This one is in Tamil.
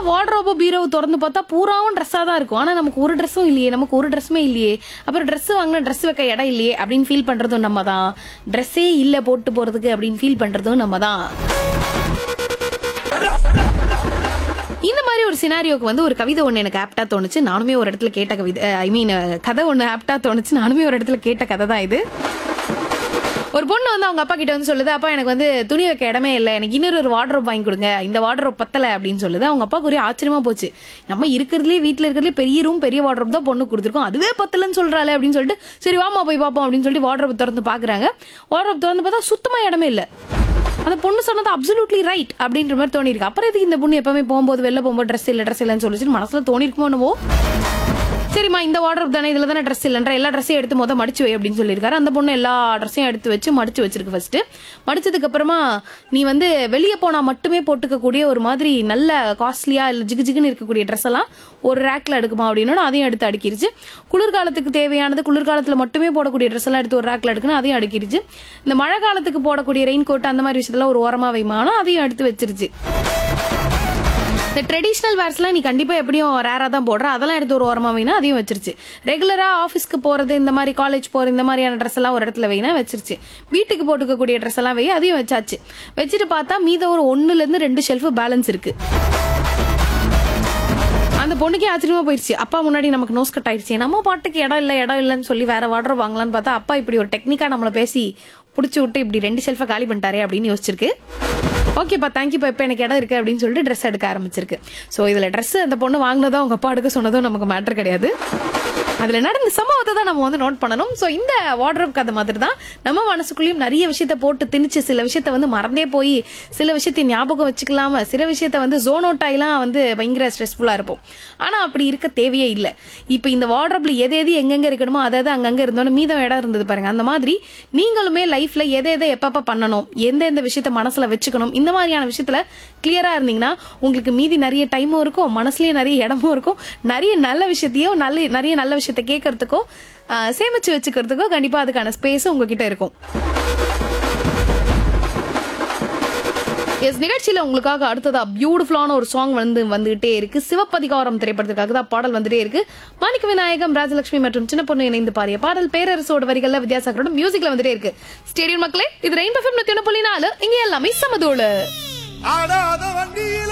வார்ட்ரோபோ பீரோவை திறந்து பார்த்தா பூராவும் ட்ரெஸ்ஸாக தான் இருக்கும் ஆனால் நமக்கு ஒரு ட்ரெஸ்ஸும் இல்லையே நமக்கு ஒரு ட்ரெஸ்ஸுமே இல்லையே அப்புறம் ட்ரெஸ் வாங்கினா ட்ரெஸ் வைக்க இடம் இல்லையே அப்படின்னு ஃபீல் பண்ணுறதும் நம்ம தான் ட்ரெஸ்ஸே இல்லை போட்டு போகிறதுக்கு அப்படின்னு ஃபீல் பண்ணுறதும் நம்ம தான் இந்த மாதிரி ஒரு சினாரியோக்கு வந்து ஒரு கவிதை ஒன்று எனக்கு ஆப்டா தோணுச்சு நானுமே ஒரு இடத்துல கேட்ட கவிதை ஐ மீன் கதை ஒன்று ஆப்டா தோணுச்சு நானுமே ஒரு இடத்துல கேட்ட கதை தான் இது ஒரு பொண்ணு வந்து அவங்க அப்பா கிட்ட வந்து சொல்லுது அப்பா எனக்கு வந்து துணி வைக்க இடமே இல்லை எனக்கு இன்னொரு ஒரு வார்ட்ரோப் வாங்கி கொடுங்க இந்த வார்ட்ரோப் பத்தல அப்படின்னு சொல்லுது அவங்க அப்பாவுக்கு ஒரே ஆச்சரியமா போச்சு நம்ம இருக்கிறதுலே வீட்டில் இருக்கிறதுலே பெரிய ரூம் பெரிய வார்ட்ரோப் தான் பொண்ணு கொடுத்துருக்கோம் அதுவே பத்தலன்னு சொல்றாளே அப்படின்னு சொல்லிட்டு சரி வாமா போய் பார்ப்போம் அப்படின்னு சொல்லிட்டு வார்ட்ரோப் திறந்து பாக்குறாங்க வார்ட்ரோப் திறந்து பார்த்தா சுத்தமா இடமே இல்லை அந்த பொண்ணு சொன்னது அப்சல்யூட்லி ரைட் அப்படின்ற மாதிரி தோணிருக்கு அப்புறம் எதுக்கு இந்த பொண்ணு எப்பவுமே போகும்போது வெளில போகும்போது ட்ரெஸ் இல்லை ட்ரெஸ் இல்லைன்னு சொல்லிச்சு மனசுல தோணிருக்குமோ என்னவோ சரிம்மா இந்த வார்டர் தானே இதுல தானே ட்ரெஸ் இல்லைன்ற எல்லா ட்ரெஸ்ஸையும் எடுத்து மொதல் மடிச்சு வை அப்படின்னு சொல்லியிருக்காரு அந்த பொண்ணு எல்லா ட்ரெஸ்ஸையும் எடுத்து வச்சு மடிச்சு வச்சிருக்கு ஃபர்ஸ்ட் மடிச்சதுக்கு அப்புறமா நீ வந்து வெளியே போனா மட்டுமே போட்டுக்கக்கூடிய ஒரு மாதிரி நல்ல காஸ்ட்லியா இல்ல ஜிகு ஜிகுன்னு இருக்கக்கூடிய ட்ரெஸ் எல்லாம் ஒரு ரேக்ல எடுக்குமா அப்படின்னு அதையும் எடுத்து அடுக்கிருச்சு குளிர்காலத்துக்கு தேவையானது குளிர்காலத்துல மட்டுமே போடக்கூடிய ட்ரெஸ் எல்லாம் எடுத்து ஒரு ரேக்ல எடுக்கணும் அதையும் அடுக்கிருச்சு இந்த மழை காலத்துக்கு போடக்கூடிய ரெயின் கோட் அந்த மாதிரி விஷயத்தெல்லாம் ஒரு ஓரமா வைமானோ அதையும் எடுத்து வச்சிருச்சு இந்த ட்ரெடிஷ்னல் வேர்ஸ்லாம் நீ கண்டிப்பா எப்படியும் ரேரா தான் போடுற அதெல்லாம் எடுத்து ஒரு ஓரமா வைனா அதையும் வச்சிருச்சு ரெகுலரா ஆஃபீஸ்க்கு போறது இந்த மாதிரி காலேஜ் போறது இந்த மாதிரியான ட்ரெஸ் எல்லாம் ஒரு இடத்துல வைனா வச்சிருச்சு வீட்டுக்கு போட்டுக்கக்கூடிய ட்ரெஸ் எல்லாம் வை அதையும் வச்சாச்சு வச்சுட்டு பார்த்தா மீத ஒரு ஒண்ணுல இருந்து ரெண்டு ஷெல்ஃப் பேலன்ஸ் இருக்கு அந்த பொண்ணுக்கே ஆச்சரியமா போயிடுச்சு அப்பா முன்னாடி நமக்கு நோஸ் கட் ஆயிடுச்சு நம்ம பாட்டுக்கு இடம் இல்லை இடம் இல்லைன்னு சொல்லி வேற வாட்டர் வாங்கலாம்னு பார்த்தா அப்பா இப்படி ஒரு டெக்னிக்கா நம்மள பேசி புடிச்சு விட்டு இப்படி ரெண்டு ஷெல்ஃபை காலி பண்ணிட்டாரே அப்படின்னு யோசிச்சிருக்கு ஓகேப்பா தேங்க்யூப்பா இப்போ எனக்கு இடம் இருக்கு அப்படின்னு சொல்லிட்டு ட்ரெஸ் எடுக்க ஆரம்பிச்சிருக்கு ஸோ இதுல ட்ரெஸ் அந்த பொண்ணு வாங்கினதும் அவங்க அப்பா எடுக்க சொன்னதும் நமக்கு மேட்டர் கிடையாது அதுல நடந்த சம்பவத்தை தான் நம்ம வந்து நோட் பண்ணணும் ஸோ இந்த வார்ட்ரோப் கதை மாதிரி தான் நம்ம மனசுக்குள்ளேயும் நிறைய விஷயத்த போட்டு திணிச்சு சில விஷயத்த வந்து மறந்தே போய் சில விஷயத்தை ஞாபகம் வச்சுக்கலாம சில விஷயத்த வந்து ஜோன் அவுட் ஆகிலாம் வந்து பயங்கர ஸ்ட்ரெஸ்ஃபுல்லா இருப்போம் ஆனா அப்படி இருக்க தேவையே இல்லை இப்போ இந்த வார்ட்ரோப்ல எது எது எங்கெங்க இருக்கணுமோ அதை அது அங்கங்க இருந்தோம் மீதம் இடம் இருந்தது பாருங்க அந்த மாதிரி நீங்களுமே லைஃப்ல எதை எதை எப்பப்ப பண்ணணும் எந்த எந்த விஷயத்த மனசுல வச்சுக்கணும் இந்த மாதிரியான விஷயத்துல கிளியரா இருந்தீங்கன்னா உங்களுக்கு மீதி நிறைய டைமும் இருக்கும் மனசுலயும் நிறைய இடமும் இருக்கும் நிறைய நல்ல விஷயத்தையும் நல்ல நிறைய நல்ல விஷயத்த கேட்கறதுக்கோ ஆஹ், சேமிச்சு வச்சுக்கிறதுக்கோ கண்டிப்பா அதுக்கான ஸ்பேஸும் உங்ககிட்ட இருக்கும் எஸ் நிகழ்ச்சியில உங்களுக்காக அடுத்ததா பியூட்டிஃபுல்லான ஒரு சாங் வந்து வந்துகிட்டே இருக்கு சிவப்பதிகாரம் திரைப்படத்துக்காக தான் பாடல் வந்துட்டே இருக்கு மாணிக்க விநாயகம் ராஜலட்சுமி மற்றும் சின்ன பொண்ணு இணைந்து பாடிய பாடல் பேரரசோட வரிகள்ல வித்யாசாகரோட மியூசிக்ல வந்துட்டே இருக்கு ஸ்டேடியம் மக்களே இது ரெயின் பஃபம் நூத்தி ஒண்ணு புள்ளி நாலு இங்க எல்லாமே சமதோடு ஆடாத வண்டியில்